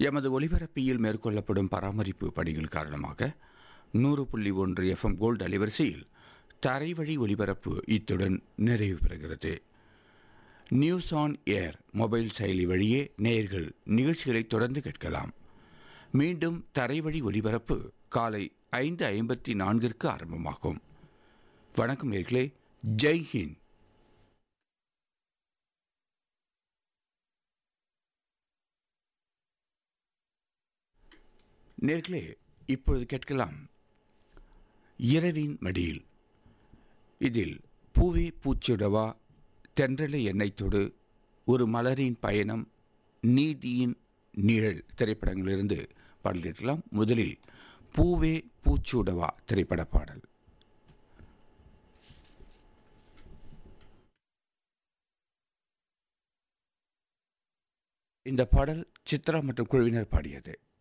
எமது ஒலிபரப்பியில் மேற்கொள்ளப்படும் பராமரிப்பு பணிகள் காரணமாக நூறு புள்ளி ஒன்று எஃப்எம் கோல்டு அலைவரிசையில் தரைவழி ஒலிபரப்பு இத்துடன் நிறைவு பெறுகிறது நியூஸ் ஆன் ஏர் மொபைல் செயலி வழியே நேயர்கள் நிகழ்ச்சிகளை தொடர்ந்து கேட்கலாம் மீண்டும் தரைவழி ஒலிபரப்பு காலை ஐந்து ஐம்பத்தி நான்கிற்கு ஆரம்பமாகும் வணக்கம் நேர்களே ஜெய் ஹிந்த் நேர்களே இப்பொழுது கேட்கலாம் இரவின் மடியில் இதில் பூவி பூச்சுடவா தென்றலை எண்ணெய் தொடு ஒரு மலரின் பயணம் நீதியின் நிழல் திரைப்படங்களிலிருந்து பாடல் கேட்கலாம் முதலில் பூவே பூச்சூடவா திரைப்பட பாடல் இந்த பாடல் சித்ரா மற்றும் குழுவினர் பாடியது